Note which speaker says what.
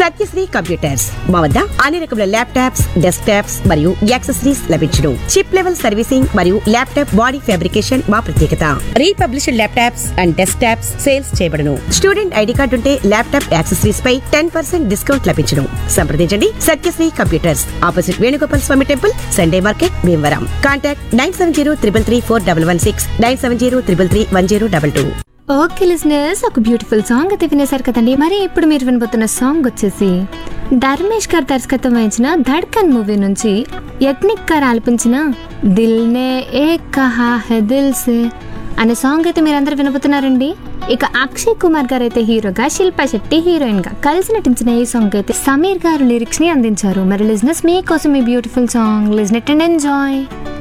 Speaker 1: Satyasri computers మా వద్ద అన్ని రకముల ల్యాప్టాప్స్ డెస్క్ టాప్స్ మరియు యాక్సెసరీస్ లభించును చిప్ లెవెల్ సర్వీసింగ్ మరియు ల్యాప్టాప్ బాడీ ఫ్యాబ్రికేషన్ మా ప్రత్యేకత republished laptops and desktops sales చేయబడును స్టూడెంట్ ఐడి కార్డు ఉంటే ల్యాప్టాప్ యాక్సెసరీస్ పై టెన్ పర్సెంట్ డిస్కౌంట్ లభించును సంప్రదించండి Satyasri computers opposite Venugopal Swamy temple Sunday market Bhimavaram contact nine seven zero triple three four double one six nine seven zero triple three one zero double two
Speaker 2: okay listeners ఒక beautiful song అయితే వినేశారు కదండి మరి ఇప్పుడు మీరు వినబోతున్న సాంగ్ వచ్చేసి ధర్మేష్ గారు దర్శకత్వం వహించిన ధడ్కన్ మూవీ నుంచి యజ్ఞిక్ గారు ఆలపించిన దిల్ నే ఏ కహా హె దిల్ సే అనే సాంగ్ అయితే మీరందరూ వినబోతున్నారండి ఇక అక్షయ్ కుమార్ గారు అయితే హీరోగా శిల్పా శెట్టి హీరోయిన్ గా కలిసి నటించిన ఈ సాంగ్ అయితే సమీర్ గారు లిరిక్స్ ని అందించారు మరి లిజినెస్ మీకోసం ఈ beautiful song listen it and enjoy